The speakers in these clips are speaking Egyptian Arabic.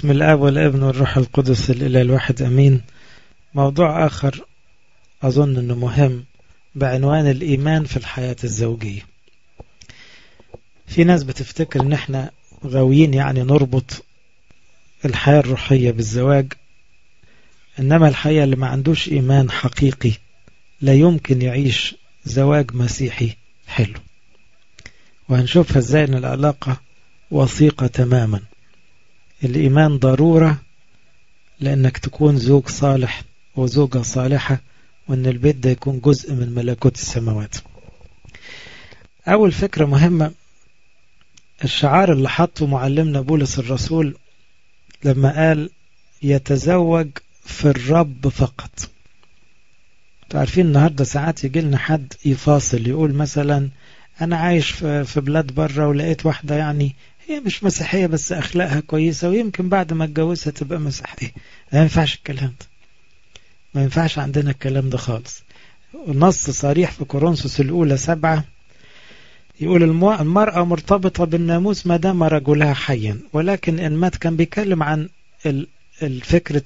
بسم الآب والابن والروح القدس الإله الواحد أمين موضوع آخر أظن أنه مهم بعنوان الإيمان في الحياة الزوجية في ناس بتفتكر أن احنا غاويين يعني نربط الحياة الروحية بالزواج إنما الحقيقة اللي ما عندوش إيمان حقيقي لا يمكن يعيش زواج مسيحي حلو وهنشوفها ازاي ان العلاقة وثيقة تماما الإيمان ضرورة لأنك تكون زوج صالح وزوجة صالحة وأن البيت ده يكون جزء من ملكوت السماوات أول فكرة مهمة الشعار اللي حطه معلمنا بولس الرسول لما قال يتزوج في الرب فقط تعرفين النهاردة ساعات يجي لنا حد يفاصل يقول مثلا أنا عايش في بلاد بره ولقيت واحدة يعني هي مش مسيحية بس أخلاقها كويسة ويمكن بعد ما اتجوزها تبقى مسيحية ما ينفعش الكلام ده ما ينفعش عندنا الكلام ده خالص نص صريح في كورنثوس الأولى سبعة يقول المرأة مرتبطة بالناموس ما دام رجلها حيا ولكن إن مات كان بيتكلم عن الفكرة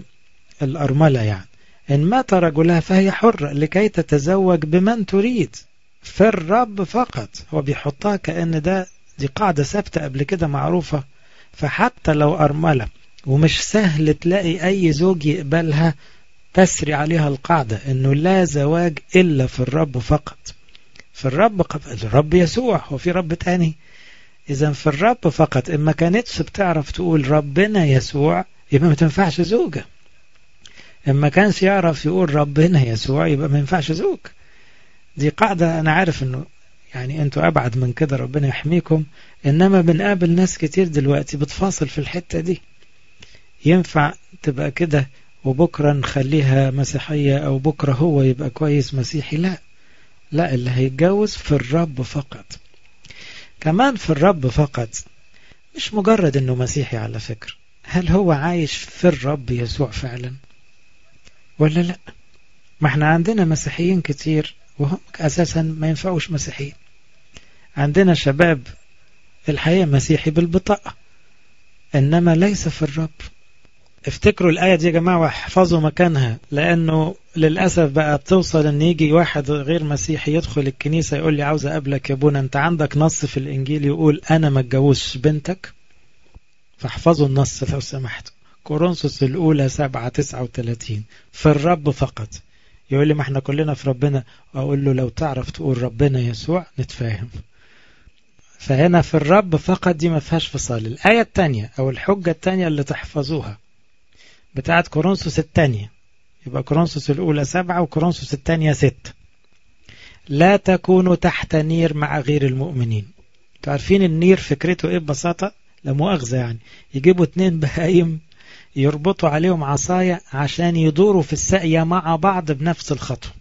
الأرملة يعني إن مات رجلها فهي حرة لكي تتزوج بمن تريد في الرب فقط هو بيحطها كأن ده دي قاعدة ثابتة قبل كده معروفة فحتى لو أرملة ومش سهل تلاقي أي زوج يقبلها تسري عليها القاعدة إنه لا زواج إلا في الرب فقط في الرب الرب يسوع هو في رب تاني إذا في الرب فقط إما كانتش بتعرف تقول ربنا يسوع يبقى ما تنفعش زوجة إما كانش يعرف يقول ربنا يسوع يبقى ما ينفعش زوج دي قاعدة أنا عارف إنه يعني أنتوا أبعد من كده ربنا يحميكم إنما بنقابل ناس كتير دلوقتي بتفاصل في الحتة دي ينفع تبقى كده وبكرة نخليها مسيحية أو بكرة هو يبقى كويس مسيحي لا لا اللي هيتجوز في الرب فقط كمان في الرب فقط مش مجرد انه مسيحي على فكرة هل هو عايش في الرب يسوع فعلا ولا لا ما احنا عندنا مسيحيين كتير وهم اساسا ما ينفعوش مسيحيين عندنا شباب الحقيقة مسيحي بالبطاقة انما ليس في الرب افتكروا الآية دي يا جماعة واحفظوا مكانها لأنه للأسف بقى بتوصل أن يجي واحد غير مسيحي يدخل الكنيسة يقول لي عاوز أقابلك يا ابونا أنت عندك نص في الإنجيل يقول أنا ما اتجوزش بنتك فاحفظوا النص لو سمحتوا كورنثوس الأولى سبعة تسعة وثلاثين في الرب فقط يقول لي ما احنا كلنا في ربنا أقول له لو تعرف تقول ربنا يسوع نتفاهم فهنا في الرب فقط دي ما فيهاش فصال الآية الثانية أو الحجة الثانية اللي تحفظوها بتاعت كورنثوس الثانية يبقى كورنثوس الأولى سبعة وكورنثوس الثانية ستة لا تكونوا تحت نير مع غير المؤمنين تعرفين النير فكرته ايه ببساطة لا مؤاخذة يعني يجيبوا اتنين بهايم يربطوا عليهم عصاية عشان يدوروا في الساقية مع بعض بنفس الخطوة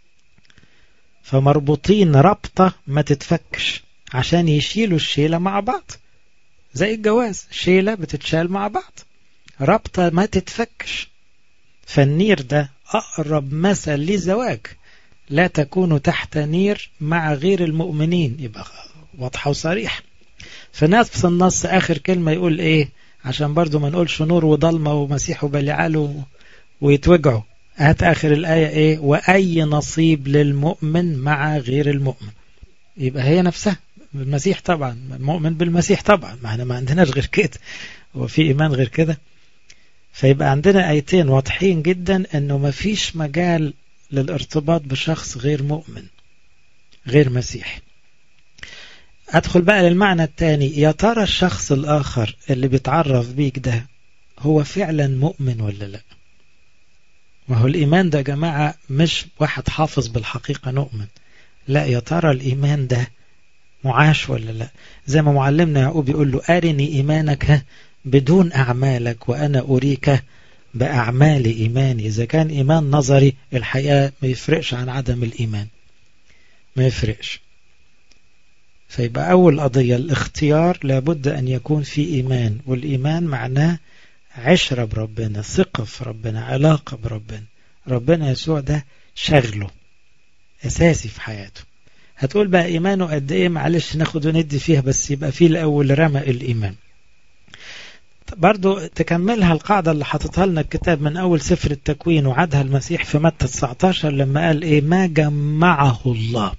فمربوطين ربطة ما تتفكش عشان يشيلوا الشيلة مع بعض زي الجواز شيلة بتتشال مع بعض ربطة ما تتفكش فالنير ده أقرب مثل للزواج لا تكونوا تحت نير مع غير المؤمنين يبقى واضحة وصريح في نفس النص آخر كلمة يقول إيه عشان برضو ما نقولش نور وضلمة ومسيح وبلعال ويتوجعوا هات آخر الآية إيه وأي نصيب للمؤمن مع غير المؤمن يبقى هي نفسها بالمسيح طبعا المؤمن بالمسيح طبعا ما احنا ما عندناش غير كده هو في إيمان غير كده فيبقى عندنا آيتين واضحين جدا أنه ما فيش مجال للارتباط بشخص غير مؤمن غير مسيحي أدخل بقى للمعنى الثاني يا ترى الشخص الآخر اللي بيتعرف بيك ده هو فعلا مؤمن ولا لا ما هو الإيمان ده يا جماعة مش واحد حافظ بالحقيقة نؤمن لا يا ترى الإيمان ده معاش ولا لا زي ما معلمنا يعقوب يقول له أرني إيمانك بدون أعمالك وأنا أريك بأعمال إيماني إذا كان إيمان نظري الحقيقة ما يفرقش عن عدم الإيمان ما يفرقش فيبقى أول قضية الاختيار لابد أن يكون في إيمان والإيمان معناه عشرة بربنا ثقة في ربنا علاقة بربنا ربنا يسوع ده شغله أساسي في حياته هتقول بقى إيمانه قد إيه معلش ناخد وندي فيها بس يبقى فيه الأول رمى الإيمان برضو تكملها القاعدة اللي حطتها لنا الكتاب من أول سفر التكوين وعدها المسيح في متى 19 لما قال إيه ما جمعه الله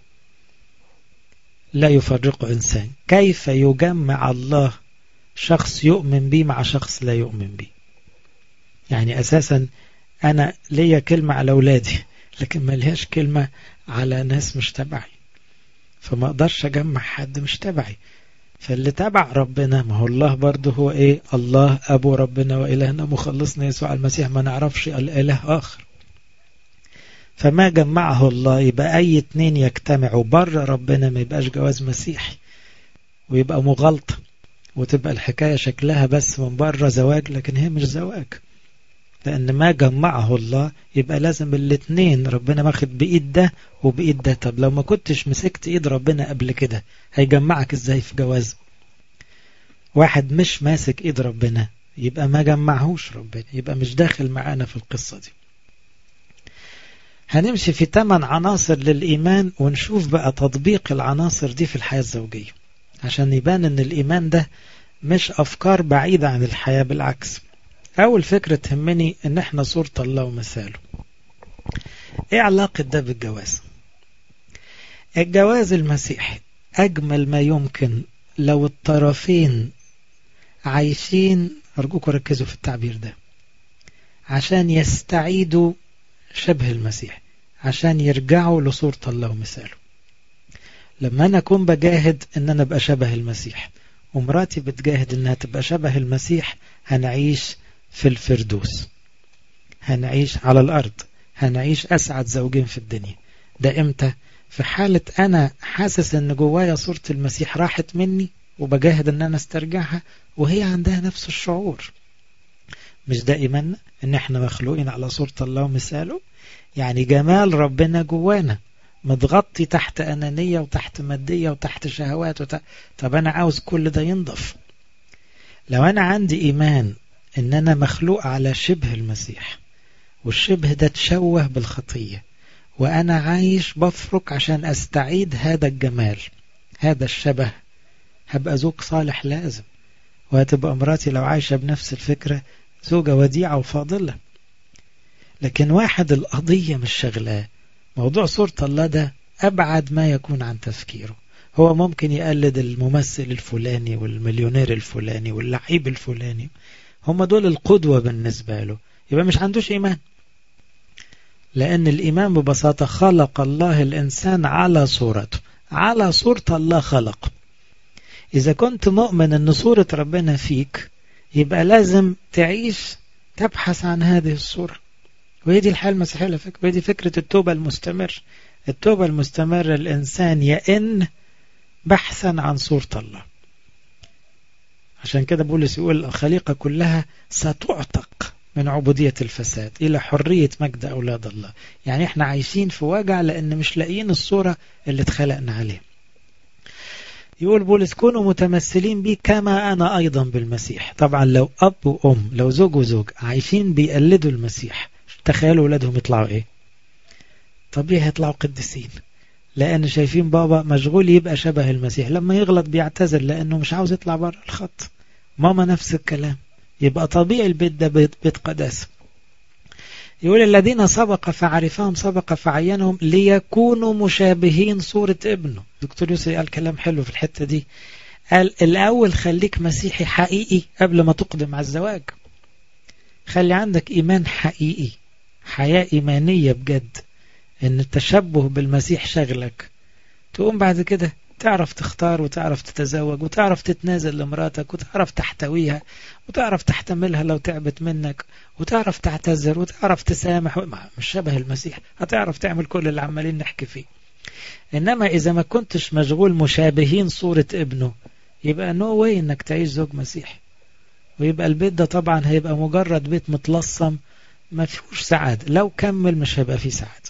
لا يفرق إنسان كيف يجمع الله شخص يؤمن به مع شخص لا يؤمن به يعني أساسا أنا ليا كلمة على أولادي لكن ما لهاش كلمة على ناس مش تبعي فما أقدرش أجمع حد مش تبعي فاللي تبع ربنا ما هو الله برضه هو إيه الله أبو ربنا وإلهنا مخلصنا يسوع المسيح ما نعرفش الإله آخر فما جمعه الله يبقى أي اتنين يجتمعوا بره ربنا ما يبقاش جواز مسيحي ويبقى مغالطة وتبقى الحكاية شكلها بس من بره زواج لكن هي مش زواج لأن ما جمعه الله يبقى لازم الاتنين ربنا ماخد بإيد ده وبإيد ده طب لو ما كنتش مسكت إيد ربنا قبل كده هيجمعك إزاي في جواز واحد مش ماسك إيد ربنا يبقى ما جمعهوش ربنا يبقى مش داخل معانا في القصة دي هنمشي في ثمان عناصر للإيمان ونشوف بقى تطبيق العناصر دي في الحياة الزوجية عشان يبان ان الإيمان ده مش أفكار بعيدة عن الحياة بالعكس أول فكرة تهمني ان احنا صورة الله ومثاله ايه علاقة ده بالجواز الجواز المسيحي أجمل ما يمكن لو الطرفين عايشين أرجوكم ركزوا في التعبير ده عشان يستعيدوا شبه المسيح عشان يرجعوا لصورة الله ومثاله لما أنا أكون بجاهد أن أنا أبقى شبه المسيح ومراتي بتجاهد أنها تبقى شبه المسيح هنعيش في الفردوس هنعيش على الأرض هنعيش أسعد زوجين في الدنيا ده إمتى؟ في حالة أنا حاسس أن جوايا صورة المسيح راحت مني وبجاهد أن أنا استرجعها وهي عندها نفس الشعور مش ده إيماننا أن احنا مخلوقين على صورة الله ومثاله يعني جمال ربنا جوانا متغطي تحت أنانية وتحت مادية وتحت شهوات وتحت... طب أنا عاوز كل ده ينضف لو أنا عندي إيمان أن أنا مخلوق على شبه المسيح والشبه ده تشوه بالخطية وأنا عايش بفرك عشان أستعيد هذا الجمال هذا الشبه هبقى زوج صالح لازم وهتبقى مراتي لو عايشة بنفس الفكرة زوجة وديعة وفاضلة لكن واحد القضية مش شغلاه موضوع صورة الله ده أبعد ما يكون عن تفكيره هو ممكن يقلد الممثل الفلاني والمليونير الفلاني واللعيب الفلاني هم دول القدوة بالنسبة له يبقى مش عندوش إيمان لأن الإيمان ببساطة خلق الله الإنسان على صورته على صورة الله خلق إذا كنت مؤمن أن صورة ربنا فيك يبقى لازم تعيش تبحث عن هذه الصورة وهي دي الحياة المسيحية على فكرة وهي دي فكرة التوبة المستمر التوبة المستمرة الإنسان يئن بحثا عن صورة الله عشان كده بولس يقول الخليقة كلها ستعتق من عبودية الفساد إلى حرية مجد أولاد الله يعني احنا عايشين في وجع لأن مش لاقيين الصورة اللي اتخلقنا عليها يقول بولس كونوا متمثلين بي كما أنا أيضا بالمسيح طبعا لو أب وأم لو زوج وزوج عايشين بيقلدوا المسيح تخيلوا أولادهم يطلعوا إيه طبيعي يطلعوا قديسين لأن شايفين بابا مشغول يبقى شبه المسيح لما يغلط بيعتذر لأنه مش عاوز يطلع بره الخط ماما نفس الكلام يبقى طبيعي البيت ده بيت, بيت قداسة يقول الذين سبق فعرفهم سبق فعينهم ليكونوا مشابهين صورة ابنه دكتور يوسف قال كلام حلو في الحتة دي قال الأول خليك مسيحي حقيقي قبل ما تقدم على الزواج خلي عندك إيمان حقيقي حياة إيمانية بجد إن التشبه بالمسيح شغلك تقوم بعد كده تعرف تختار وتعرف تتزوج وتعرف تتنازل لمراتك وتعرف تحتويها وتعرف تحتملها لو تعبت منك وتعرف تعتذر وتعرف تسامح مش شبه المسيح هتعرف تعمل كل اللي عمالين نحكي فيه إنما إذا ما كنتش مشغول مشابهين صورة ابنه يبقى نو واي إنك تعيش زوج مسيحي ويبقى البيت ده طبعا هيبقى مجرد بيت متلصم ما فيهوش سعادة لو كمل مش هيبقى فيه سعادة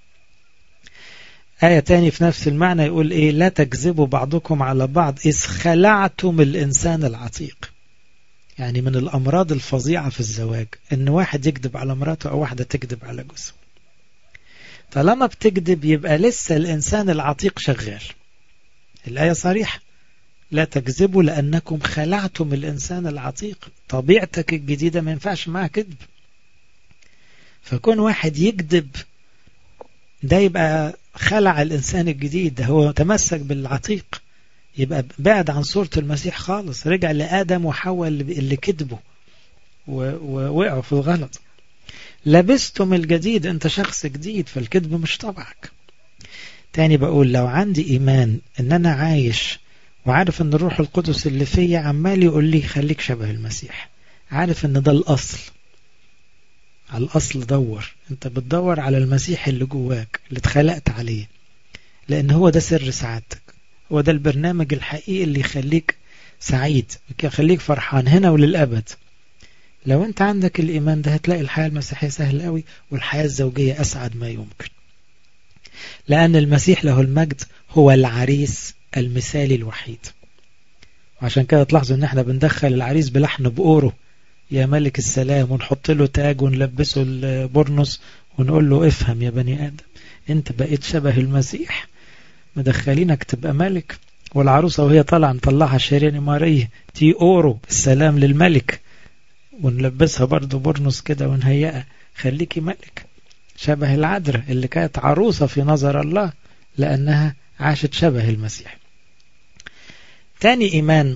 آية تاني في نفس المعنى يقول إيه لا تكذبوا بعضكم على بعض إذ خلعتم الإنسان العتيق يعني من الأمراض الفظيعة في الزواج إن واحد يكذب على مراته أو واحدة تكذب على جوزها طالما بتكذب يبقى لسه الإنسان العتيق شغال الآية صريحة لا تكذبوا لأنكم خلعتم الإنسان العتيق طبيعتك الجديدة ما ينفعش معها كذب فكون واحد يكذب ده يبقى خلع الإنسان الجديد ده هو تمسك بالعتيق يبقى بعد عن صورة المسيح خالص رجع لآدم وحواء اللي كذبوا ووقعوا في الغلط لبستم الجديد انت شخص جديد فالكذب مش طبعك تاني بقول لو عندي إيمان ان أنا عايش وعارف ان الروح القدس اللي فيا عمال يقول لي خليك شبه المسيح عارف ان ده الأصل على الأصل دور انت بتدور على المسيح اللي جواك اللي اتخلقت عليه لأن هو ده سر سعادتك هو ده البرنامج الحقيقي اللي يخليك سعيد يخليك فرحان هنا وللأبد لو انت عندك الإيمان ده هتلاقي الحياة المسيحية سهل قوي والحياة الزوجية أسعد ما يمكن لأن المسيح له المجد هو العريس المثالي الوحيد وعشان كده تلاحظوا ان احنا بندخل العريس بلحن بأوره يا ملك السلام ونحط له تاج ونلبسه البرنس ونقول له افهم يا بني آدم انت بقيت شبه المسيح مدخلينك تبقى ملك والعروسة وهي طالعة نطلعها شيرين مارية تي أورو السلام للملك ونلبسها برضو برنس كده ونهيئها خليكي ملك شبه العذراء اللي كانت عروسة في نظر الله لأنها عاشت شبه المسيح تاني إيمان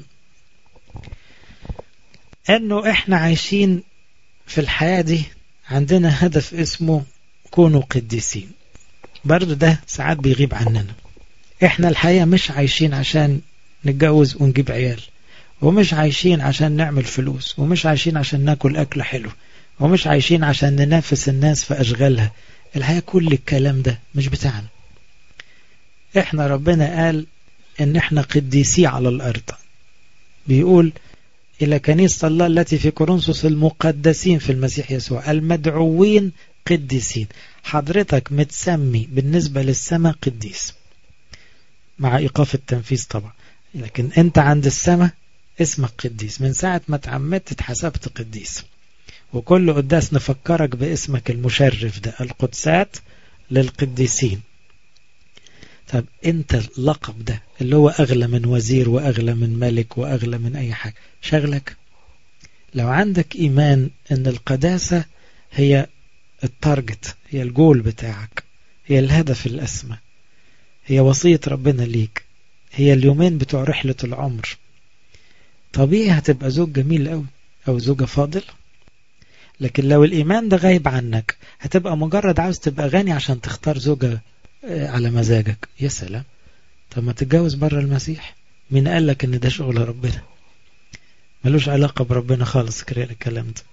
أنه إحنا عايشين في الحياة دي عندنا هدف اسمه كونوا قديسين برضو ده ساعات بيغيب عننا إحنا الحقيقة مش عايشين عشان نتجوز ونجيب عيال ومش عايشين عشان نعمل فلوس ومش عايشين عشان ناكل أكل حلو ومش عايشين عشان ننافس الناس في أشغالها الحقيقة كل الكلام ده مش بتاعنا احنا ربنا قال ان احنا قديسي على الارض بيقول الى كنيسة الله التي في كورنثوس المقدسين في المسيح يسوع المدعوين قديسين حضرتك متسمي بالنسبة للسماء قديس مع ايقاف التنفيذ طبعا لكن انت عند السماء اسمك قديس من ساعة ما اتعمدت اتحسبت قديس وكل قداس نفكرك باسمك المشرف ده القدسات للقديسين طب انت اللقب ده اللي هو اغلى من وزير واغلى من ملك واغلى من اي حاجة شغلك لو عندك ايمان ان القداسة هي التارجت هي الجول بتاعك هي الهدف الاسمى هي وصية ربنا ليك هي اليومين بتوع رحلة العمر طبيعي هتبقى زوج جميل قوي او زوجة فاضل لكن لو الإيمان ده غايب عنك هتبقى مجرد عاوز تبقى غني عشان تختار زوجة على مزاجك يا سلام طب ما تتجوز بره المسيح مين قال لك ان ده شغل ربنا ملوش علاقة بربنا خالص الكلام ده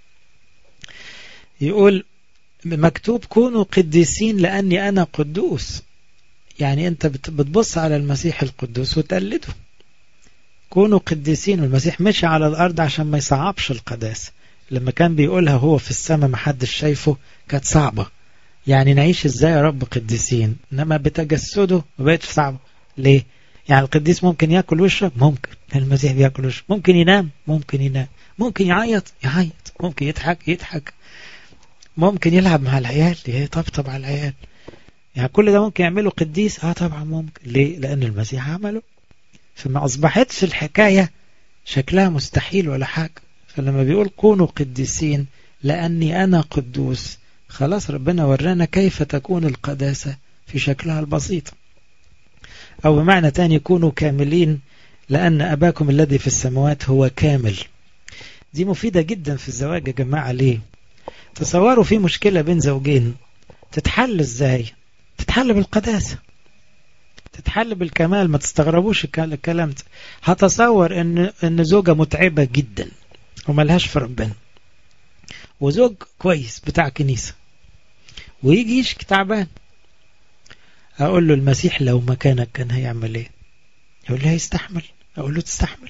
يقول مكتوب كونوا قديسين لأني أنا قدوس يعني أنت بتبص على المسيح القدوس وتقلده كونوا قديسين والمسيح مشي على الأرض عشان ما يصعبش القداسة لما كان بيقولها هو في السماء محدش شايفه كانت صعبة يعني نعيش ازاي يا رب قديسين انما بتجسده ما بقتش صعبة ليه يعني القديس ممكن ياكل ويشرب ممكن المسيح بياكل ويشرب ممكن ينام ممكن ينام ممكن يعيط يعيط ممكن يضحك يضحك ممكن يلعب مع العيال يطبطب على العيال يعني كل ده ممكن يعمله قديس اه طبعا ممكن ليه لان المسيح عمله فما اصبحتش الحكاية شكلها مستحيل ولا حاجة فلما بيقول كونوا قديسين لأني أنا قدوس خلاص ربنا ورانا كيف تكون القداسة في شكلها البسيط أو بمعنى تاني كونوا كاملين لأن أباكم الذي في السماوات هو كامل دي مفيدة جدا في الزواج يا جماعة ليه تصوروا في مشكلة بين زوجين تتحل ازاي تتحل بالقداسة تتحل بالكمال ما تستغربوش الكلام ده هتصور ان ان زوجة متعبة جدا وملهاش في ربنا وزوج كويس بتاع كنيسة ويجي يشكي تعبان أقول له المسيح لو مكانك كان هيعمل ايه يقول لي هيستحمل أقول له تستحمل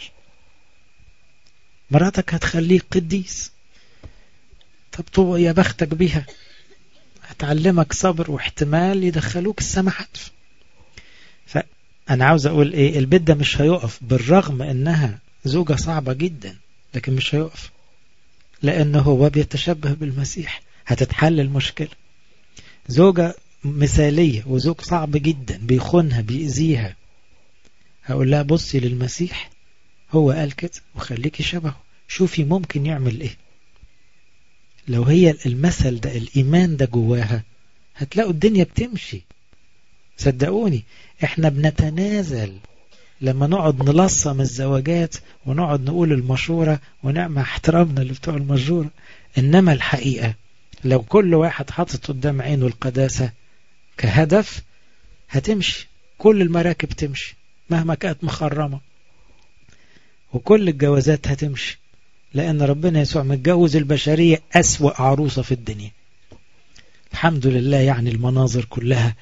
مراتك هتخليك قديس طب طب يا بختك بيها هتعلمك صبر واحتمال يدخلوك السما حتف فأنا عاوز أقول إيه البيت ده مش هيقف بالرغم إنها زوجة صعبة جدا لكن مش هيقف لأنه هو بيتشبه بالمسيح هتتحل المشكلة زوجة مثالية وزوج صعب جدا بيخونها بيأذيها هقول لها بصي للمسيح هو قال كده وخليكي شبهه شوفي ممكن يعمل ايه لو هي المثل ده الإيمان ده جواها هتلاقوا الدنيا بتمشي صدقوني احنا بنتنازل لما نقعد نلصم الزواجات ونقعد نقول المشورة ونعمل احترامنا لبتوع المشورة إنما الحقيقة لو كل واحد حاطط قدام عينه القداسة كهدف هتمشي كل المراكب تمشي مهما كانت مخرمة وكل الجوازات هتمشي لأن ربنا يسوع متجوز البشرية أسوأ عروسة في الدنيا الحمد لله يعني المناظر كلها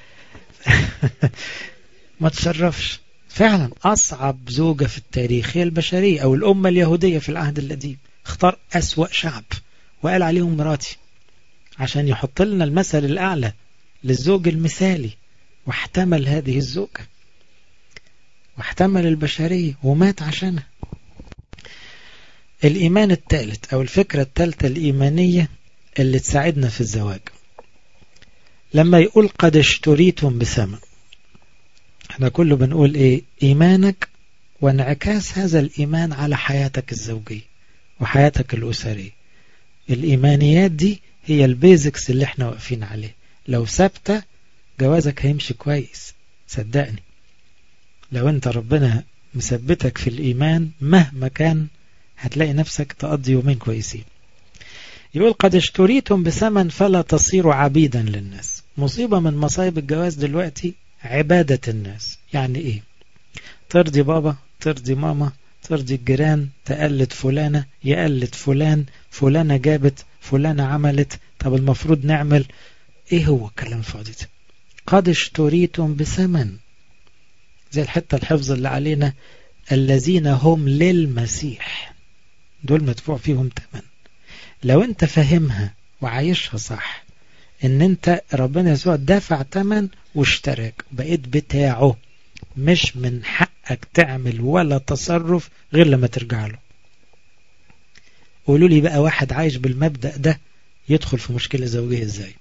ما تشرفش فعلا أصعب زوجة في التاريخ هي البشرية أو الأمة اليهودية في العهد القديم اختار أسوأ شعب وقال عليهم مراتي عشان يحط لنا المثل الأعلى للزوج المثالي واحتمل هذه الزوجة واحتمل البشرية ومات عشانها الإيمان الثالث أو الفكرة الثالثة الإيمانية اللي تساعدنا في الزواج لما يقول قد اشتريتم بثمن احنا كله بنقول ايه ايمانك وانعكاس هذا الايمان على حياتك الزوجية وحياتك الاسرية الايمانيات دي هي البيزكس اللي احنا واقفين عليه لو ثابتة جوازك هيمشي كويس صدقني لو انت ربنا مثبتك في الايمان مهما كان هتلاقي نفسك تقضي يومين كويسين يقول قد اشتريتم بثمن فلا تصيروا عبيدا للناس مصيبة من مصايب الجواز دلوقتي عبادة الناس يعني ايه ترضي بابا ترضي ماما ترضي الجيران تقلد فلانة يقلد فلان فلانة جابت فلانة عملت طب المفروض نعمل ايه هو الكلام فاضي ده قد اشتريتم بثمن زي الحتة الحفظ اللي علينا الذين هم للمسيح دول مدفوع فيهم تمن لو انت فاهمها وعايشها صح ان انت ربنا يسوع دفع تمن واشتراك بقيت بتاعه مش من حقك تعمل ولا تصرف غير لما ترجع له قولوا لي بقى واحد عايش بالمبدأ ده يدخل في مشكلة زوجية ازاي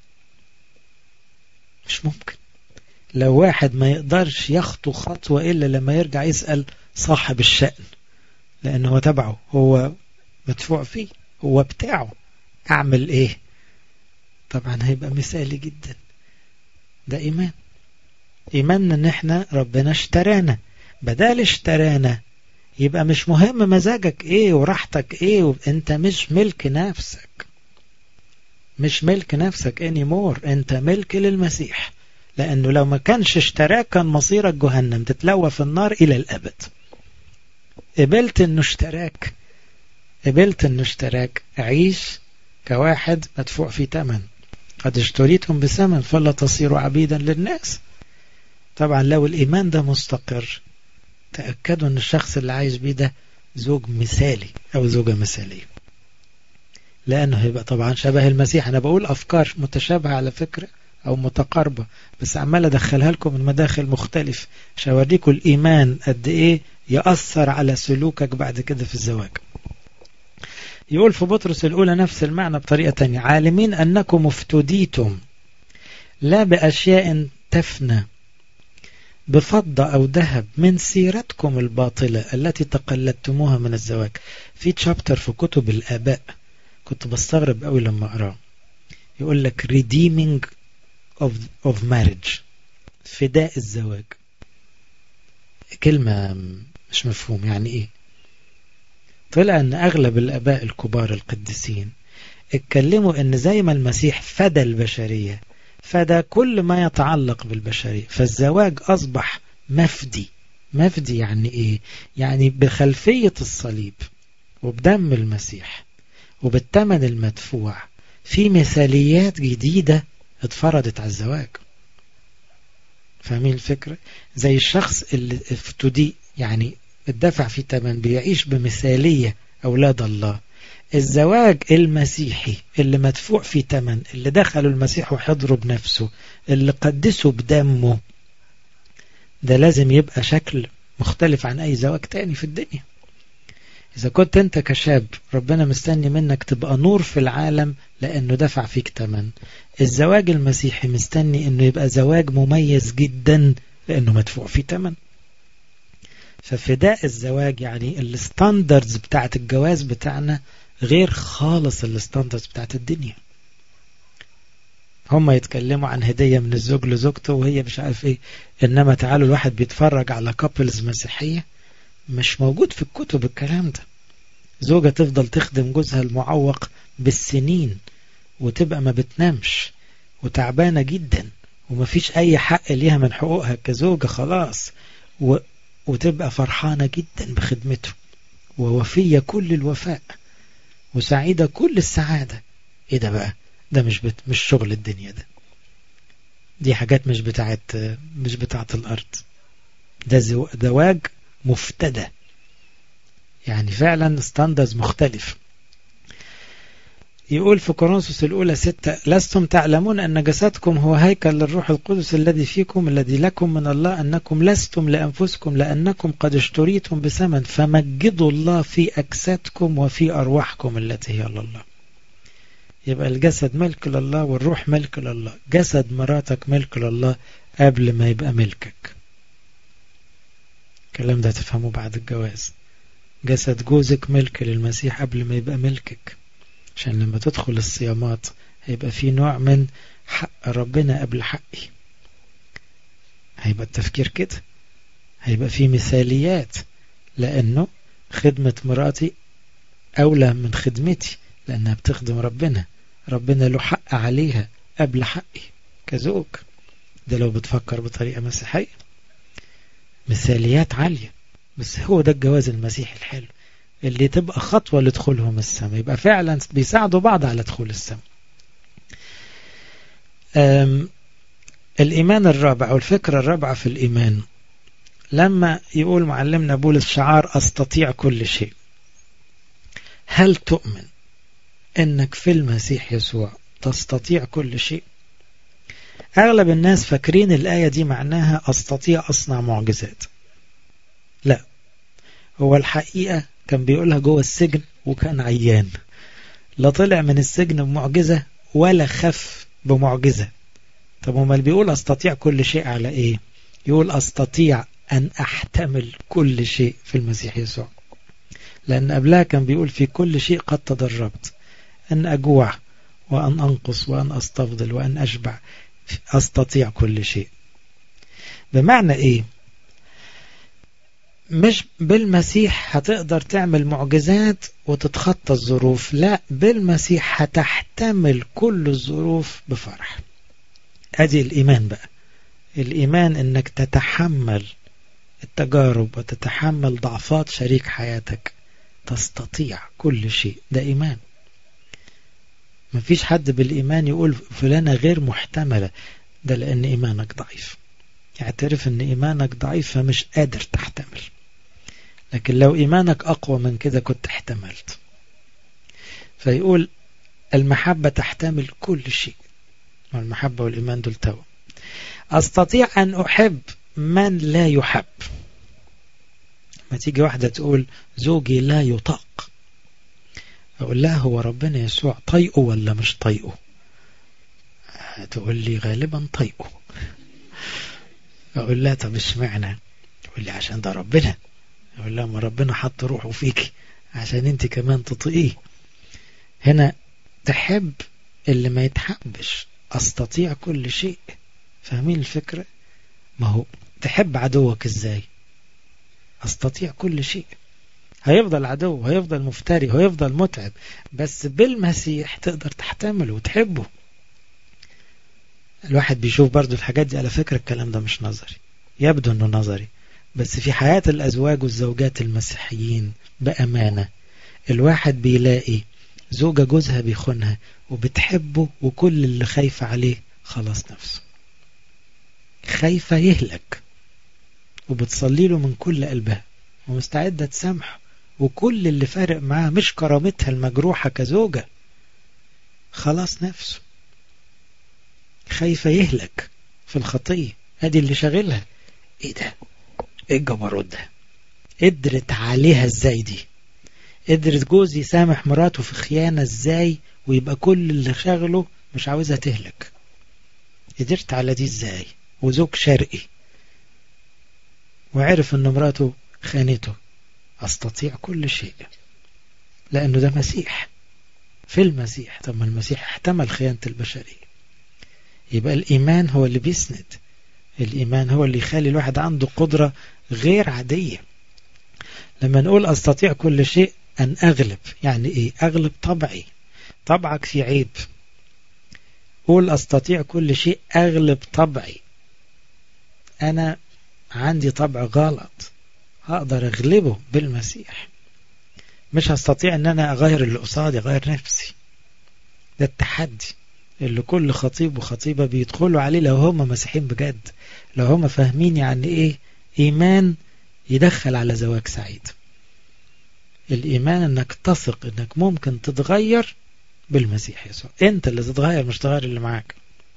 مش ممكن لو واحد ما يقدرش يخطو خطوة إلا لما يرجع يسأل صاحب الشأن لأنه هو تبعه هو مدفوع فيه هو بتاعه أعمل إيه طبعا هيبقى مثالي جدا ده إيمان إيماننا إن إحنا ربنا اشترانا بدال اشترانا يبقى مش مهم مزاجك إيه وراحتك إيه أنت مش ملك نفسك مش ملك نفسك anymore أنت ملك للمسيح لأنه لو ما كانش اشتراك كان مصيرك جهنم تتلوى في النار إلى الأبد قبلت أنه اشتراك قبلت أنه اشتراك عيش كواحد مدفوع في تمن قد اشتريتم بثمن فلا تصيروا عبيدا للناس طبعا لو الإيمان ده مستقر تأكدوا أن الشخص اللي عايش بيه ده زوج مثالي أو زوجة مثالية لأنه هيبقى طبعا شبه المسيح أنا بقول أفكار متشابهة على فكرة أو متقاربة بس عمال أدخلها لكم من مداخل مختلف عشان أوريكم الإيمان قد إيه يأثر على سلوكك بعد كده في الزواج يقول في بطرس الأولى نفس المعنى بطريقة تانية عالمين أنكم افتديتم لا بأشياء تفنى بفضة أو ذهب من سيرتكم الباطلة التي تقلدتموها من الزواج في تشابتر في كتب الآباء كنت بستغرب قوي لما أقراه يقول لك redeeming of, of marriage فداء الزواج كلمة مش مفهوم يعني ايه طلع ان اغلب الاباء الكبار القديسين اتكلموا ان زي ما المسيح فدى البشرية فدى كل ما يتعلق بالبشرية فالزواج اصبح مفدي مفدي يعني ايه يعني بخلفية الصليب وبدم المسيح وبالثمن المدفوع في مثاليات جديدة اتفرضت على الزواج فاهمين الفكرة زي الشخص اللي افتدي يعني الدفع في تمن بيعيش بمثالية أولاد الله الزواج المسيحي اللي مدفوع في تمن اللي دخلوا المسيح وحضروا بنفسه اللي قدسوا بدمه ده لازم يبقى شكل مختلف عن أي زواج تاني في الدنيا إذا كنت أنت كشاب ربنا مستني منك تبقى نور في العالم لأنه دفع فيك تمن الزواج المسيحي مستني أنه يبقى زواج مميز جدا لأنه مدفوع فيه تمن ففداء الزواج يعني الستاندردز بتاعت الجواز بتاعنا غير خالص الستاندردز بتاعت الدنيا هم يتكلموا عن هدية من الزوج لزوجته وهي مش عارف ايه انما تعالوا الواحد بيتفرج على كابلز مسيحية مش موجود في الكتب الكلام ده زوجة تفضل تخدم جوزها المعوق بالسنين وتبقى ما بتنامش وتعبانة جدا ومفيش أي حق ليها من حقوقها كزوجة خلاص و... وتبقى فرحانة جدا بخدمته ووفية كل الوفاء وسعيدة كل السعادة ايه ده بقى ده مش بت... مش شغل الدنيا ده دي حاجات مش بتاعت مش بتاعت الأرض ده زواج مفتدى يعني فعلا ستاندرز مختلف يقول في كورنثوس الأولى ستة لستم تعلمون أن جسدكم هو هيكل للروح القدس الذي فيكم الذي لكم من الله أنكم لستم لأنفسكم لأنكم قد اشتريتم بثمن فمجدوا الله في أجسادكم وفي أرواحكم التي هي لله يبقى الجسد ملك لله والروح ملك لله جسد مراتك ملك لله قبل ما يبقى ملكك الكلام ده تفهمه بعد الجواز جسد جوزك ملك للمسيح قبل ما يبقى ملكك عشان لما تدخل الصيامات هيبقى في نوع من حق ربنا قبل حقي هيبقى التفكير كده هيبقى في مثاليات لأنه خدمة مراتي أولى من خدمتي لأنها بتخدم ربنا ربنا له حق عليها قبل حقي كزوج ده لو بتفكر بطريقة مسيحية مثاليات عالية بس هو ده الجواز المسيحي الحلو اللي تبقى خطوة لدخولهم السماء يبقى فعلا بيساعدوا بعض على دخول السماء الإيمان الرابع والفكرة الرابعة في الإيمان لما يقول معلمنا بولس شعار أستطيع كل شيء هل تؤمن أنك في المسيح يسوع تستطيع كل شيء أغلب الناس فاكرين الآية دي معناها أستطيع أصنع معجزات لا هو الحقيقة كان بيقولها جوه السجن وكان عيان لا طلع من السجن بمعجزة ولا خف بمعجزة طب هما اللي بيقول أستطيع كل شيء على إيه يقول أستطيع أن أحتمل كل شيء في المسيح يسوع لأن قبلها كان بيقول في كل شيء قد تدربت أن أجوع وأن أنقص وأن أستفضل وأن أشبع أستطيع كل شيء بمعنى إيه مش بالمسيح هتقدر تعمل معجزات وتتخطى الظروف لا بالمسيح هتحتمل كل الظروف بفرح ادي الايمان بقى الايمان انك تتحمل التجارب وتتحمل ضعفات شريك حياتك تستطيع كل شيء ده ايمان مفيش حد بالايمان يقول فلانة غير محتملة ده لان ايمانك ضعيف يعترف ان ايمانك ضعيف فمش قادر تحتمل لكن لو إيمانك أقوى من كده كنت احتملت فيقول المحبة تحتمل كل شيء والمحبة والإيمان دول توا أستطيع أن أحب من لا يحب ما تيجي واحدة تقول زوجي لا يطاق أقول لها هو ربنا يسوع طيقه ولا مش طيقه تقول لي غالبا طيقه أقول لها طب اشمعنى تقول لي عشان ده ربنا يقول لها ما ربنا حط روحه فيك عشان انت كمان تطيقيه هنا تحب اللي ما يتحبش استطيع كل شيء فاهمين الفكرة ما هو تحب عدوك ازاي استطيع كل شيء هيفضل عدو هيفضل مفتري هيفضل متعب بس بالمسيح تقدر تحتمله وتحبه الواحد بيشوف برضو الحاجات دي على فكرة الكلام ده مش نظري يبدو انه نظري بس في حياة الأزواج والزوجات المسيحيين بأمانة الواحد بيلاقي زوجة جوزها بيخونها وبتحبه وكل اللي خايفة عليه خلاص نفسه خايفة يهلك وبتصلي له من كل قلبها ومستعدة تسامحه وكل اللي فارق معاه مش كرامتها المجروحة كزوجة خلاص نفسه خايفة يهلك في الخطية ادي اللي شاغلها ايه ده ايه الجبروت ده قدرت عليها ازاي دي قدرت جوز يسامح مراته في خيانة ازاي ويبقى كل اللي شغله مش عاوزها تهلك قدرت على دي ازاي وزوج شرقي وعرف ان مراته خانته أستطيع كل شيء لأنه ده مسيح في المسيح طب ما المسيح احتمل خيانة البشرية يبقى الإيمان هو اللي بيسند الإيمان هو اللي يخلي الواحد عنده قدرة غير عادية لما نقول أستطيع كل شيء أن أغلب يعني إيه أغلب طبعي طبعك في عيب قول أستطيع كل شيء أغلب طبعي أنا عندي طبع غلط هقدر أغلبه بالمسيح مش هستطيع أن أنا أغير اللي قصادي أغير نفسي ده التحدي اللي كل خطيب وخطيبة بيدخلوا عليه لو هم مسيحيين بجد لو هم فاهمين يعني إيه إيمان يدخل على زواج سعيد الإيمان أنك تثق أنك ممكن تتغير بالمسيح يسوع أنت اللي تتغير مش تغير اللي معاك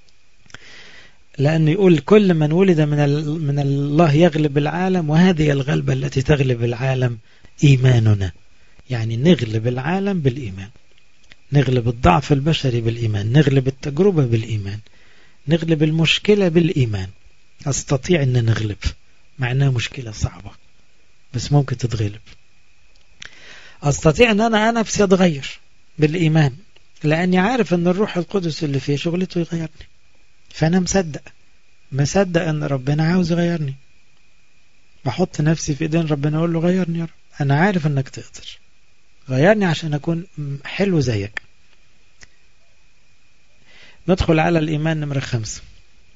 لأنه يقول كل من ولد من, من الله يغلب العالم وهذه الغلبة التي تغلب العالم إيماننا يعني نغلب العالم بالإيمان نغلب الضعف البشري بالإيمان نغلب التجربة بالإيمان نغلب المشكلة بالإيمان أستطيع أن نغلب مع أنها مشكلة صعبة بس ممكن تتغلب أستطيع أن أنا نفسي أتغير بالإيمان لأني عارف أن الروح القدس اللي فيه شغلته يغيرني فأنا مصدق مصدق أن ربنا عاوز يغيرني بحط نفسي في إيدين ربنا أقول له غيرني يا رب أنا عارف أنك تقدر غيرني عشان أكون حلو زيك ندخل على الإيمان نمرة خمسة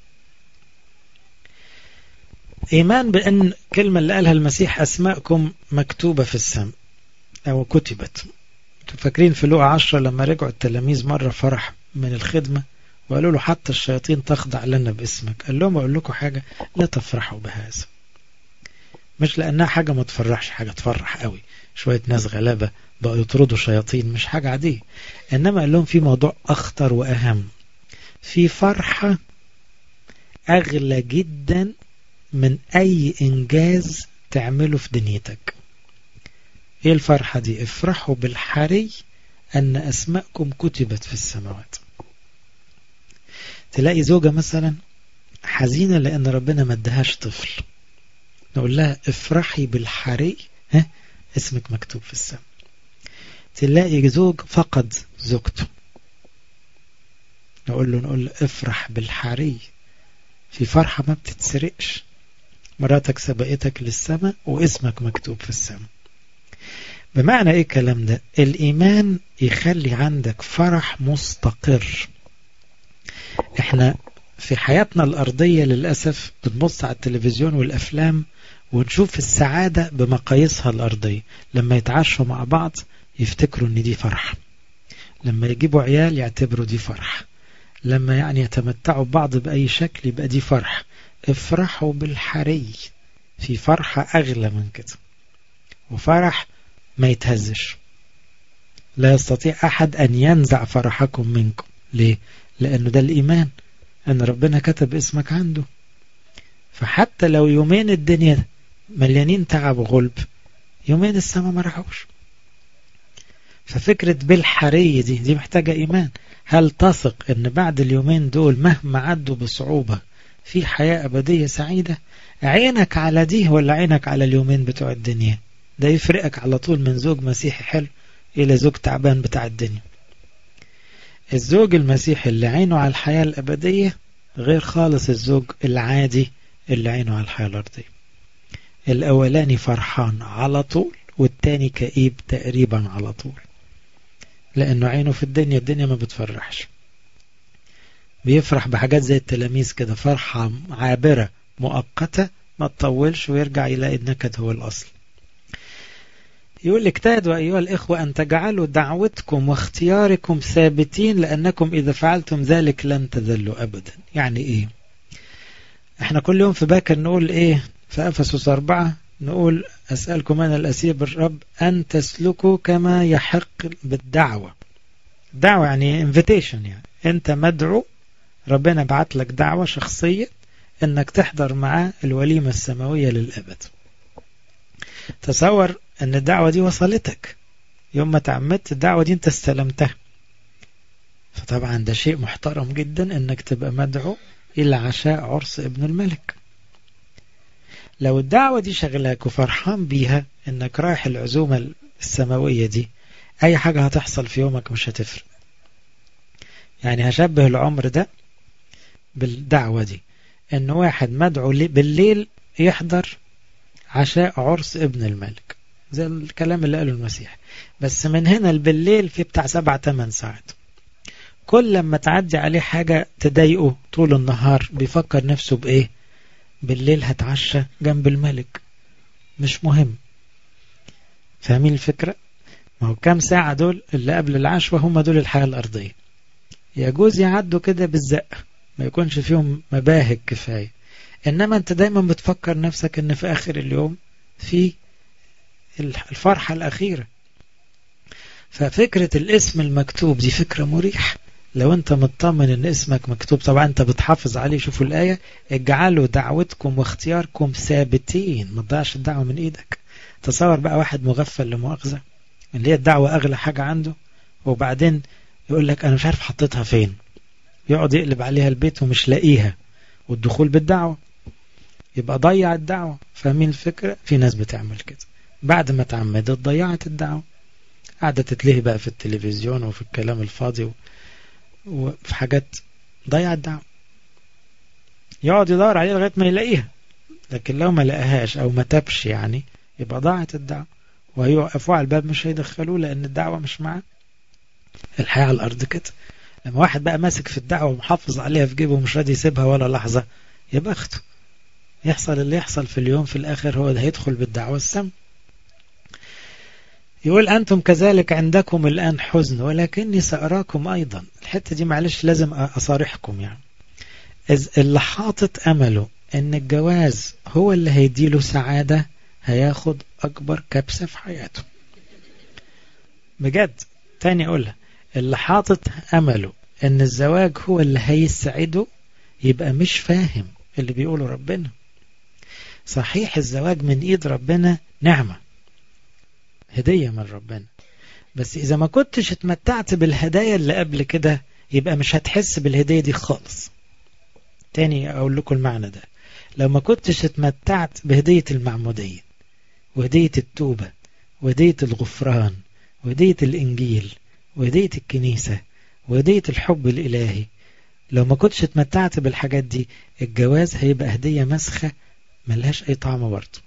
إيمان بأن كلمة اللي قالها المسيح أسماءكم مكتوبة في السماء أو كتبت فاكرين في لوقا عشرة لما رجعوا التلاميذ مرة فرح من الخدمة وقالوا له حتى الشياطين تخضع لنا باسمك قال لهم أقول لكم حاجة لا تفرحوا بهذا مش لأنها حاجة ما تفرحش حاجة تفرح قوي شوية ناس غلابة بقوا يطردوا شياطين مش حاجة عادية إنما قال لهم في موضوع أخطر وأهم في فرحة أغلى جدا من أي إنجاز تعمله في دنيتك إيه الفرحة دي افرحوا بالحري أن أسماءكم كتبت في السماوات تلاقي زوجة مثلا حزينة لأن ربنا ما ادهاش طفل نقول لها افرحي بالحري ها اسمك مكتوب في السماء تلاقي زوج فقد زوجته نقول له نقول له افرح بالحري في فرحة ما بتتسرقش مراتك سبقتك للسماء واسمك مكتوب في السماء بمعنى ايه الكلام ده الايمان يخلي عندك فرح مستقر احنا في حياتنا الارضية للأسف بنبص على التلفزيون والافلام ونشوف السعادة بمقاييسها الارضية لما يتعاشوا مع بعض يفتكروا ان دي فرح لما يجيبوا عيال يعتبروا دي فرح لما يعني يتمتعوا ببعض بأي شكل يبقى دي فرح افرحوا بالحري في فرحة أغلى من كده وفرح ما يتهزش لا يستطيع أحد أن ينزع فرحكم منكم ليه؟ لأنه ده الإيمان أن ربنا كتب اسمك عنده فحتى لو يومين الدنيا مليانين تعب وغلب يومين السماء ما راحوش ففكرة بالحري دي دي محتاجة إيمان هل تثق أن بعد اليومين دول مهما عدوا بصعوبة في حياة أبدية سعيدة عينك على دي ولا عينك على اليومين بتوع الدنيا ده يفرقك على طول من زوج مسيحي حلو إلى زوج تعبان بتاع الدنيا الزوج المسيحي اللي عينه على الحياة الأبدية غير خالص الزوج العادي اللي عينه على الحياة الأرضية الأولاني فرحان على طول والتاني كئيب تقريبا على طول لأنه عينه في الدنيا الدنيا ما بتفرحش بيفرح بحاجات زي التلاميذ كده فرحة عابرة مؤقتة ما تطولش ويرجع يلاقي النكد هو الأصل يقول اجتهدوا أيها الإخوة أن تجعلوا دعوتكم واختياركم ثابتين لأنكم إذا فعلتم ذلك لن تذلوا أبدا يعني إيه احنا كل يوم في باكر نقول إيه في أفسس أربعة نقول أسألكم أنا الأسير بالرب أن تسلكوا كما يحق بالدعوة دعوة يعني invitation يعني أنت مدعو ربنا بعت لك دعوة شخصية أنك تحضر معاه الوليمة السماوية للأبد تصور أن الدعوة دي وصلتك يوم ما تعمدت الدعوة دي أنت استلمتها فطبعا ده شيء محترم جدا أنك تبقى مدعو إلى عشاء عرس ابن الملك لو الدعوة دي شغلاك وفرحان بيها انك رايح العزومة السماوية دي اي حاجة هتحصل في يومك مش هتفرق يعني هشبه العمر ده بالدعوة دي ان واحد مدعو بالليل يحضر عشاء عرس ابن الملك زي الكلام اللي قاله المسيح بس من هنا بالليل في بتاع سبع تمن ساعات كل لما تعدي عليه حاجة تضايقه طول النهار بيفكر نفسه بإيه بالليل هتعشى جنب الملك مش مهم فاهمين الفكرة ما هو كام ساعة دول اللي قبل العشوة هم دول الحياة الأرضية يجوز يعدوا كده بالزق ما يكونش فيهم مباهج كفاية إنما أنت دايما بتفكر نفسك إن في آخر اليوم في الفرحة الأخيرة ففكرة الاسم المكتوب دي فكرة مريحة لو انت مطمن ان اسمك مكتوب طبعا انت بتحافظ عليه شوفوا الآية اجعلوا دعوتكم واختياركم ثابتين ما تضيعش الدعوة من ايدك تصور بقى واحد مغفل لمؤاخذة اللي هي الدعوة اغلى حاجة عنده وبعدين يقول لك انا مش عارف حطيتها فين يقعد يقلب عليها البيت ومش لاقيها والدخول بالدعوة يبقى ضيع الدعوة فاهمين الفكرة في ناس بتعمل كده بعد ما تعمدت ضيعت الدعوة قاعدة تتلهي بقى في التلفزيون وفي الكلام الفاضي و... وفي حاجات ضيع الدعوة يقعد يدور عليها لغاية ما يلاقيها لكن لو ما لقاهاش أو ما تبش يعني يبقى ضاعت الدعوة وهيوقفوا على الباب مش هيدخلوه لأن الدعوة مش معاه الحياة على الأرض كده لما واحد بقى ماسك في الدعوة ومحافظ عليها في جيبه ومش راضي يسيبها ولا لحظة يبقى أخته يحصل اللي يحصل في اليوم في الآخر هو ده هيدخل بالدعوة السم يقول أنتم كذلك عندكم الآن حزن ولكني سأراكم أيضا الحتة دي معلش لازم أصارحكم يعني إذ اللي حاطط أمله أن الجواز هو اللي هيديله سعادة هياخد أكبر كبسة في حياته بجد تاني أقولها اللي حاطط أمله أن الزواج هو اللي هيسعده يبقى مش فاهم اللي بيقوله ربنا صحيح الزواج من إيد ربنا نعمة هدية من ربنا بس إذا ما كنتش اتمتعت بالهدايا اللي قبل كده يبقى مش هتحس بالهدية دي خالص تاني أقول لكم المعنى ده لو ما كنتش اتمتعت بهدية المعمودية وهدية التوبة وهدية الغفران وهدية الإنجيل وهدية الكنيسة وهدية الحب الإلهي لو ما كنتش اتمتعت بالحاجات دي الجواز هيبقى هدية مسخة ملهاش أي طعم برضه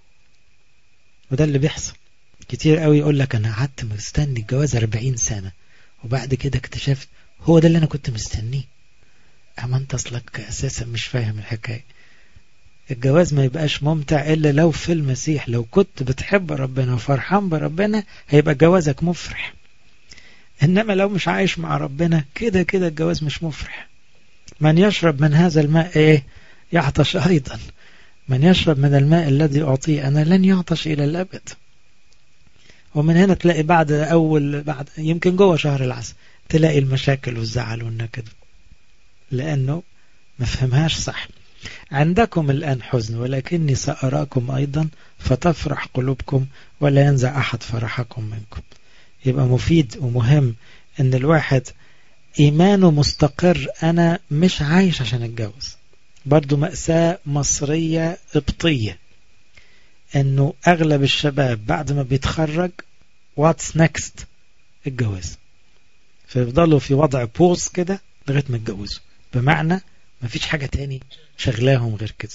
وده اللي بيحصل كتير قوي يقول لك أنا قعدت مستني الجواز 40 سنة وبعد كده اكتشفت هو ده اللي أنا كنت مستنيه أما أنت أصلك أساسا مش فاهم الحكاية الجواز ما يبقاش ممتع إلا لو في المسيح لو كنت بتحب ربنا وفرحان بربنا هيبقى جوازك مفرح إنما لو مش عايش مع ربنا كده كده الجواز مش مفرح من يشرب من هذا الماء إيه يعطش أيضا من يشرب من الماء الذي أعطيه أنا لن يعطش إلى الأبد ومن هنا تلاقي بعد أول بعد يمكن جوه شهر العسل تلاقي المشاكل والزعل والنكد لأنه ما فهمهاش صح عندكم الآن حزن ولكني سأراكم أيضا فتفرح قلوبكم ولا ينزع أحد فرحكم منكم يبقى مفيد ومهم أن الواحد إيمانه مستقر أنا مش عايش عشان أتجوز برضو مأساة مصرية قبطية أنه أغلب الشباب بعد ما بيتخرج واتس نكست الجواز فيفضلوا في وضع بوز كده لغاية ما يتجوزوا بمعنى ما فيش حاجة تاني شغلاهم غير كده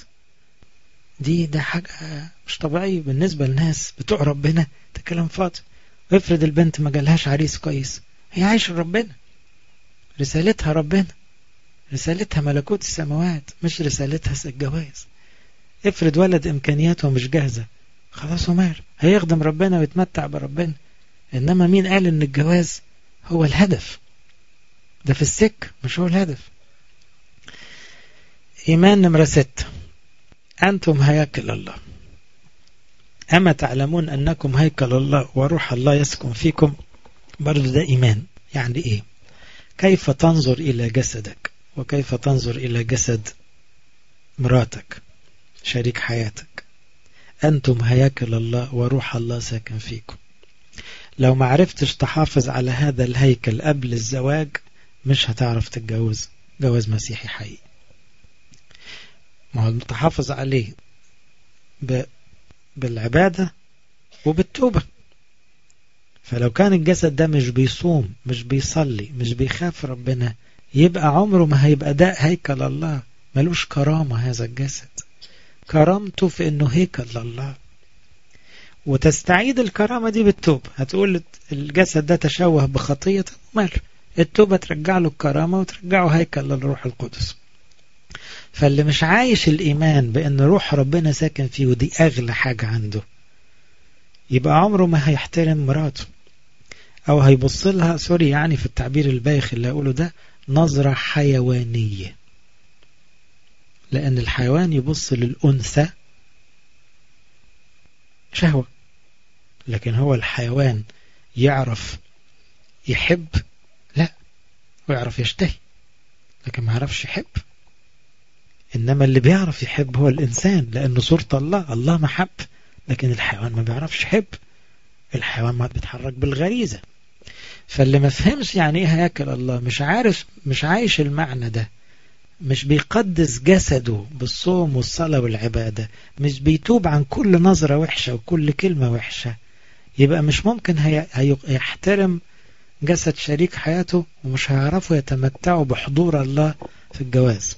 دي ده حاجة مش طبيعية بالنسبة للناس بتوع ربنا ده كلام فاضي افرض البنت ما جالهاش عريس كويس هي عايشة ربنا رسالتها ربنا رسالتها ملكوت السماوات مش رسالتها الجواز افرض ولد امكانياته مش جاهزة خلاص ومال هيخدم ربنا ويتمتع بربنا انما مين قال ان الجواز هو الهدف ده في السك مش هو الهدف إيمان نمرة ستة أنتم هياكل الله أما تعلمون أنكم هيكل الله وروح الله يسكن فيكم برضو ده إيمان يعني إيه كيف تنظر إلى جسدك وكيف تنظر إلى جسد مراتك شريك حياتك أنتم هياكل الله وروح الله ساكن فيكم لو ما عرفتش تحافظ على هذا الهيكل قبل الزواج مش هتعرف تتجوز جواز مسيحي حقيقي ما هو تحافظ عليه ب... بالعبادة وبالتوبة فلو كان الجسد ده مش بيصوم مش بيصلي مش بيخاف ربنا يبقى عمره ما هيبقى ده هيكل الله ملوش كرامة هذا الجسد كرامته في انه هيكل لله وتستعيد الكرامة دي بالتوبة هتقول الجسد ده تشوه بخطية ماله التوبة ترجع له الكرامة وترجعه هيكل للروح القدس فاللي مش عايش الإيمان بأن روح ربنا ساكن فيه ودي أغلى حاجة عنده يبقى عمره ما هيحترم مراته أو هيبص لها سوري يعني في التعبير البايخ اللي أقوله ده نظرة حيوانية لأن الحيوان يبص للأنثى شهوة لكن هو الحيوان يعرف يحب لا ويعرف يشتهي لكن ما يعرفش يحب إنما اللي بيعرف يحب هو الإنسان لأنه صورة الله الله محب لكن الحيوان ما بيعرفش يحب الحيوان ما بيتحرك بالغريزة فاللي ما فهمش يعني ايه هياكل الله مش عارف مش عايش المعنى ده مش بيقدس جسده بالصوم والصلاة والعبادة مش بيتوب عن كل نظرة وحشة وكل كلمة وحشة يبقى مش ممكن هي... هيحترم جسد شريك حياته ومش هيعرفوا يتمتعوا بحضور الله في الجواز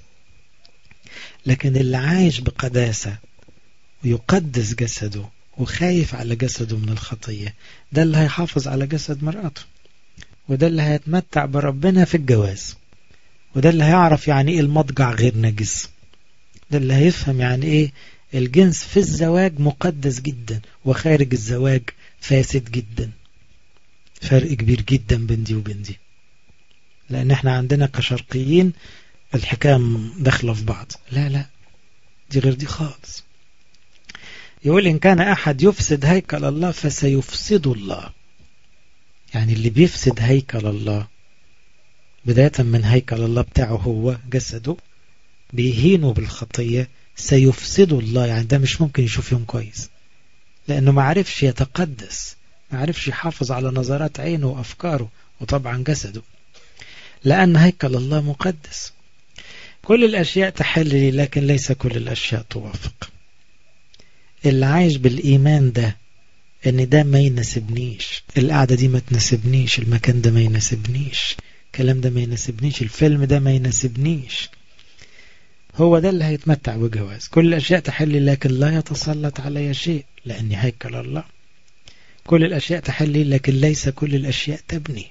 لكن اللي عايش بقداسة ويقدس جسده وخايف على جسده من الخطية ده اللي هيحافظ على جسد مراته وده اللي هيتمتع بربنا في الجواز وده اللي هيعرف يعني ايه المضجع غير نجس ده اللي هيفهم يعني ايه الجنس في الزواج مقدس جدا وخارج الزواج فاسد جدا فرق كبير جدا بين دي وبين دي لان احنا عندنا كشرقيين الحكاية داخلة في بعض لا لا دي غير دي خالص يقول إن كان أحد يفسد هيكل الله فسيفسد الله يعني اللي بيفسد هيكل الله بداية من هيكل الله بتاعه هو جسده بيهينه بالخطية سيفسد الله يعني ده مش ممكن يشوف يوم كويس لأنه ما عرفش يتقدس ما عرفش يحافظ على نظرات عينه وأفكاره وطبعا جسده لأن هيكل الله مقدس كل الأشياء تحل لي لكن ليس كل الأشياء توافق اللي عايش بالإيمان ده ان ده ما يناسبنيش القعدة دي ما تناسبنيش المكان ده ما يناسبنيش الكلام ده ما يناسبنيش الفيلم ده ما يناسبنيش هو ده اللي هيتمتع بجواز كل الأشياء تحل لكن لا يتسلط علي شيء لأني هيكل الله كل الأشياء تحل لكن ليس كل الأشياء تبني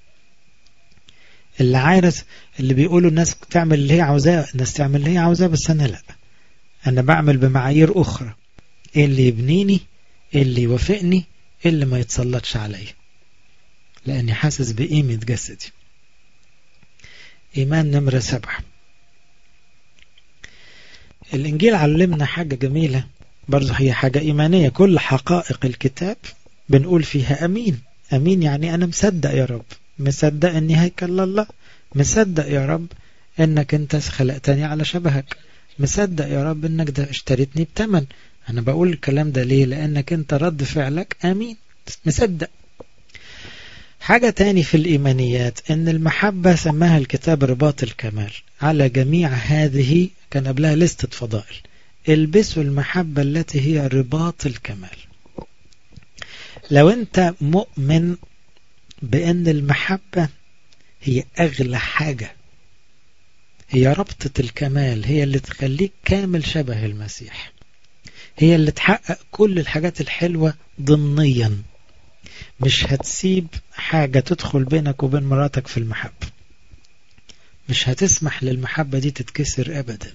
اللي عارف اللي بيقولوا الناس تعمل اللي هي عاوزاه الناس تعمل اللي هي عاوزاه بس أنا لا أنا بعمل بمعايير أخرى إيه اللي يبنيني إيه اللي يوافقني إيه اللي ما يتسلطش عليا لأني حاسس بقيمة جسدي إيمان نمرة سبعة الإنجيل علمنا حاجة جميلة برضه هي حاجة إيمانية كل حقائق الكتاب بنقول فيها أمين أمين يعني أنا مصدق يا رب مصدق أني هيكل الله مصدق يا رب أنك أنت خلقتني على شبهك مصدق يا رب أنك ده اشتريتني بتمن أنا بقول الكلام ده ليه لأنك أنت رد فعلك أمين مصدق حاجة تاني في الإيمانيات أن المحبة سماها الكتاب رباط الكمال على جميع هذه كان قبلها لستة فضائل البسوا المحبة التي هي رباط الكمال لو أنت مؤمن بأن المحبة هي أغلى حاجة هي ربطة الكمال هي اللي تخليك كامل شبه المسيح هي اللي تحقق كل الحاجات الحلوة ضمنيا مش هتسيب حاجة تدخل بينك وبين مراتك في المحبة مش هتسمح للمحبة دي تتكسر أبدا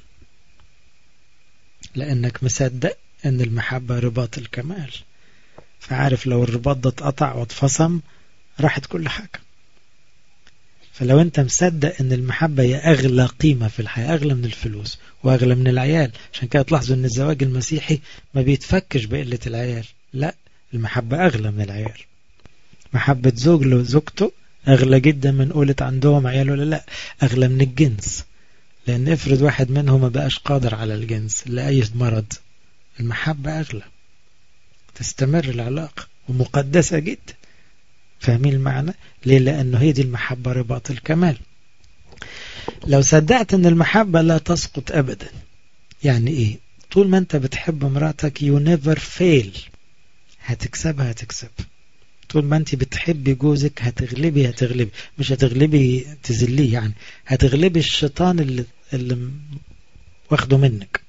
لأنك مصدق أن المحبة رباط الكمال فعارف لو الرباط ده اتقطع واتفصم راحت كل حاجة فلو انت مصدق ان المحبة هي اغلى قيمة في الحياة اغلى من الفلوس واغلى من العيال عشان كده تلاحظوا ان الزواج المسيحي ما بيتفكش بقلة العيال لا المحبة اغلى من العيال محبة زوج لزوجته اغلى جدا من قولة عندهم عيال ولا لا اغلى من الجنس لان افرض واحد منهم ما بقاش قادر على الجنس لأي مرض المحبة اغلى تستمر العلاقة ومقدسة جدا فاهمين المعنى ليه لأنه هي دي المحبة رباط الكمال لو صدقت أن المحبة لا تسقط أبدا يعني إيه طول ما انت بتحب مراتك you never fail هتكسبها هتكسب طول ما انت بتحبي جوزك هتغلبي هتغلبي مش هتغلبي تذليه يعني هتغلبي الشيطان اللي, اللي واخده منك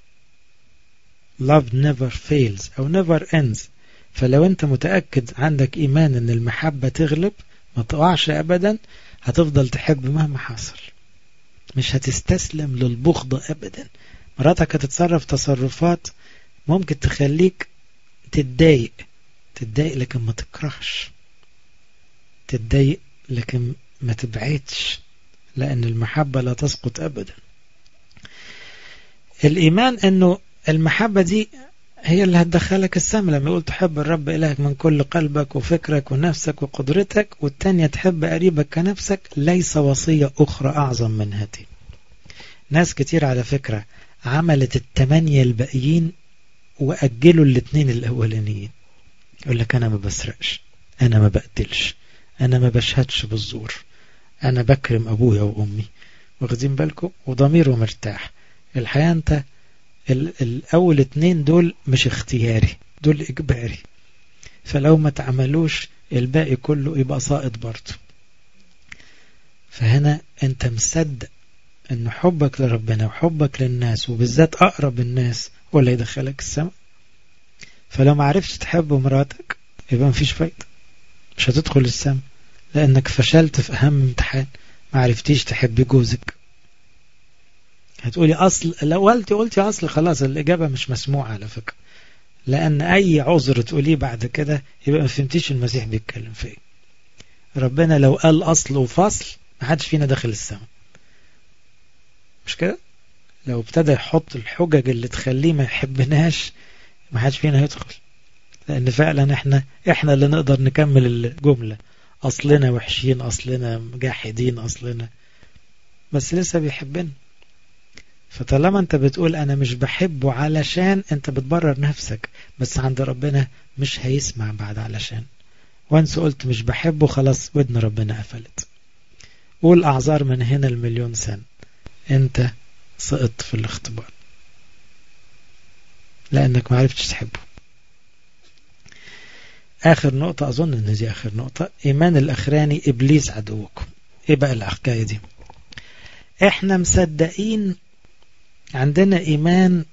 love never fails أو never ends فلو أنت متأكد عندك إيمان أن المحبة تغلب ما تقعش أبدا هتفضل تحب مهما حصل مش هتستسلم للبغض أبدا مراتك هتتصرف تصرفات ممكن تخليك تتضايق تتضايق لكن ما تكرهش تتضايق لكن ما تبعدش لأن المحبة لا تسقط أبدا الإيمان أنه المحبة دي هي اللي هتدخلك السماء لما يقول تحب الرب إلهك من كل قلبك وفكرك ونفسك وقدرتك والتانية تحب قريبك كنفسك ليس وصية أخرى أعظم من هذه ناس كتير على فكرة عملت التمانية الباقيين وأجلوا الاتنين الأولانيين يقول لك أنا ما بسرقش أنا ما بقتلش أنا ما بشهدش بالزور أنا بكرم أبويا وأمي واخدين بالكم وضميره مرتاح الحقيقة أنت الأول اتنين دول مش اختياري دول إجباري فلو ما تعملوش الباقي كله يبقى ساقط برضه فهنا أنت مصدق أن حبك لربنا وحبك للناس وبالذات أقرب الناس هو اللي يدخلك السماء فلو ما عرفتش تحب مراتك يبقى مفيش فايدة مش هتدخل السماء لأنك فشلت في أهم امتحان ما عرفتيش تحبي جوزك هتقولي أصل لو قلتي قلتي أصل خلاص الإجابة مش مسموعة على فكرة لأن أي عذر تقوليه بعد كده يبقى ما فهمتيش المسيح بيتكلم في إيه ربنا لو قال أصل وفصل ما حدش فينا داخل السماء مش كده لو ابتدى يحط الحجج اللي تخليه ما يحبناش ما حدش فينا يدخل لأن فعلا احنا احنا اللي نقدر نكمل الجملة أصلنا وحشين أصلنا جاحدين أصلنا بس لسه بيحبنا فطالما انت بتقول انا مش بحبه علشان انت بتبرر نفسك بس عند ربنا مش هيسمع بعد علشان وانس قلت مش بحبه خلاص ودن ربنا قفلت قول اعذار من هنا المليون سنة انت سقطت في الاختبار لانك ما عرفتش تحبه اخر نقطة اظن ان دي اخر نقطة ايمان الاخراني ابليس عدوكم ايه بقى الحكاية دي احنا مصدقين عندنا إيمان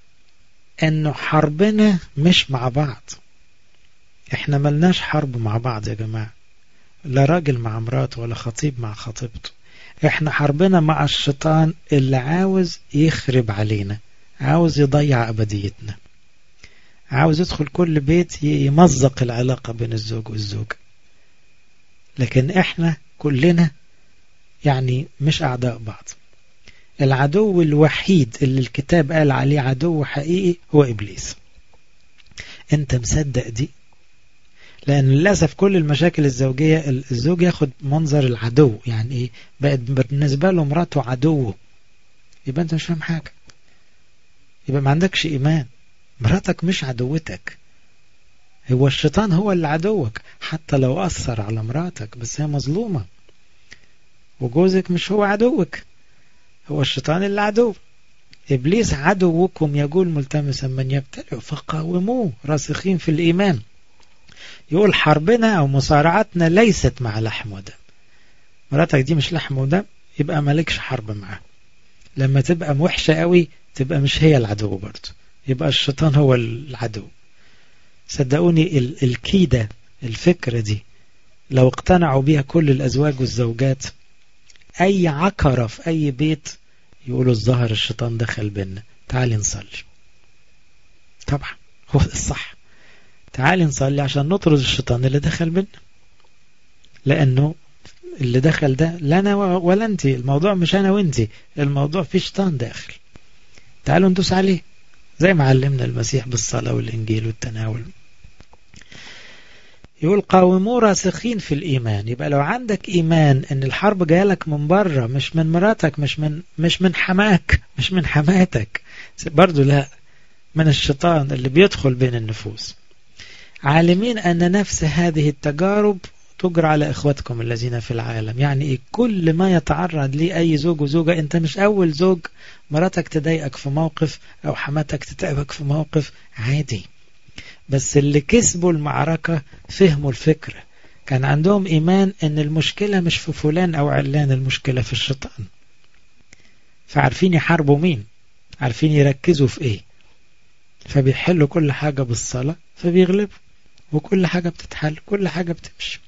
أنه حربنا مش مع بعض إحنا ملناش حرب مع بعض يا جماعة لا راجل مع مراته ولا خطيب مع خطيبته إحنا حربنا مع الشيطان اللي عاوز يخرب علينا عاوز يضيع أبديتنا عاوز يدخل كل بيت يمزق العلاقة بين الزوج والزوجة لكن إحنا كلنا يعني مش أعداء بعض العدو الوحيد اللي الكتاب قال عليه عدو حقيقي هو إبليس أنت مصدق دي لأن للأسف كل المشاكل الزوجية الزوج ياخد منظر العدو يعني إيه بقت بالنسبة له مراته عدو يبقى أنت مش فاهم حاجة يبقى ما عندكش إيمان مراتك مش عدوتك هو الشيطان هو اللي عدوك حتى لو أثر على مراتك بس هي مظلومة وجوزك مش هو عدوك هو الشيطان اللي عدو إبليس عدوكم يقول ملتمسا من يبتلع فقاوموه راسخين في الإيمان يقول حربنا أو مصارعتنا ليست مع لحم ودم مراتك دي مش لحم ودم يبقى مالكش حرب معاه لما تبقى وحشة قوي تبقى مش هي العدو برضه يبقى الشيطان هو العدو صدقوني الكيدة الفكرة دي لو اقتنعوا بيها كل الأزواج والزوجات أي عكرة في أي بيت يقولوا الظهر الشيطان دخل بينا تعالي نصلي طبعا هو الصح تعالي نصلي عشان نطرد الشيطان اللي دخل بينا لأنه اللي دخل ده لا أنا ولا أنت الموضوع مش أنا وأنت الموضوع في شيطان داخل تعالوا ندوس عليه زي ما علمنا المسيح بالصلاة والإنجيل والتناول يقول قاوموا راسخين في الإيمان يبقى لو عندك إيمان إن الحرب جاية لك من بره مش من مراتك مش من مش من حماك مش من حماتك برضو لا من الشيطان اللي بيدخل بين النفوس عالمين أن نفس هذه التجارب تجرى على إخواتكم الذين في العالم يعني إيه كل ما يتعرض ليه أي زوج وزوجة أنت مش أول زوج مراتك تضايقك في موقف أو حماتك تتعبك في موقف عادي بس اللي كسبوا المعركة فهموا الفكرة كان عندهم إيمان أن المشكلة مش في فلان أو علان المشكلة في الشيطان فعارفين يحاربوا مين عارفين يركزوا في إيه فبيحلوا كل حاجة بالصلاة فبيغلبوا وكل حاجة بتتحل كل حاجة بتمشي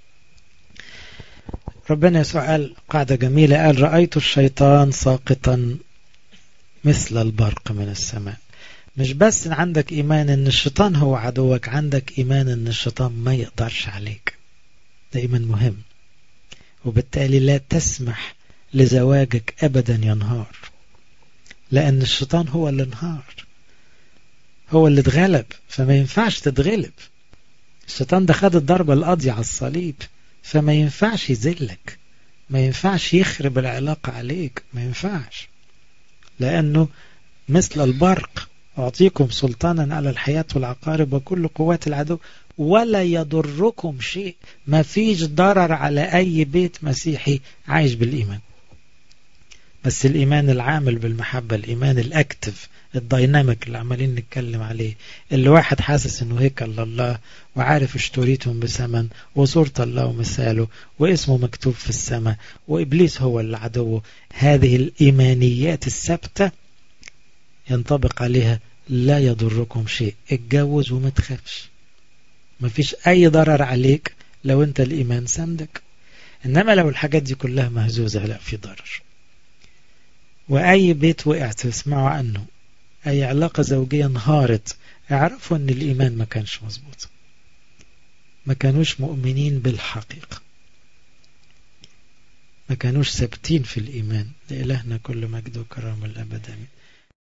ربنا يسوع قال قاعدة جميلة قال رأيت الشيطان ساقطا مثل البرق من السماء مش بس عندك إيمان أن الشيطان هو عدوك عندك إيمان أن الشيطان ما يقدرش عليك ده إيمان مهم وبالتالي لا تسمح لزواجك أبدا ينهار لأن الشيطان هو اللي انهار هو اللي اتغلب فما ينفعش تتغلب الشيطان ده خد الضربة القاضية على الصليب فما ينفعش يذلك ما ينفعش يخرب العلاقة عليك ما ينفعش لأنه مثل البرق أعطيكم سلطانا على الحياة والعقارب وكل قوات العدو ولا يضركم شيء ما فيش ضرر على أي بيت مسيحي عايش بالإيمان بس الإيمان العامل بالمحبة الإيمان الأكتف الدايناميك اللي عمالين نتكلم عليه اللي واحد حاسس انه هيكل الله وعارف اشتريتهم بثمن وصورة الله ومثاله واسمه مكتوب في السماء وإبليس هو اللي عدوه هذه الإيمانيات الثابتة ينطبق عليها لا يضركم شيء اتجوز وما تخافش مفيش أي ضرر عليك لو أنت الإيمان سندك إنما لو الحاجات دي كلها مهزوزة لا في ضرر وأي بيت وقع تسمعوا عنه أي علاقة زوجية انهارت اعرفوا أن الإيمان ما كانش مظبوط ما كانوش مؤمنين بالحقيقة ما كانوش ثابتين في الإيمان لإلهنا كل مجد وكرم الأبد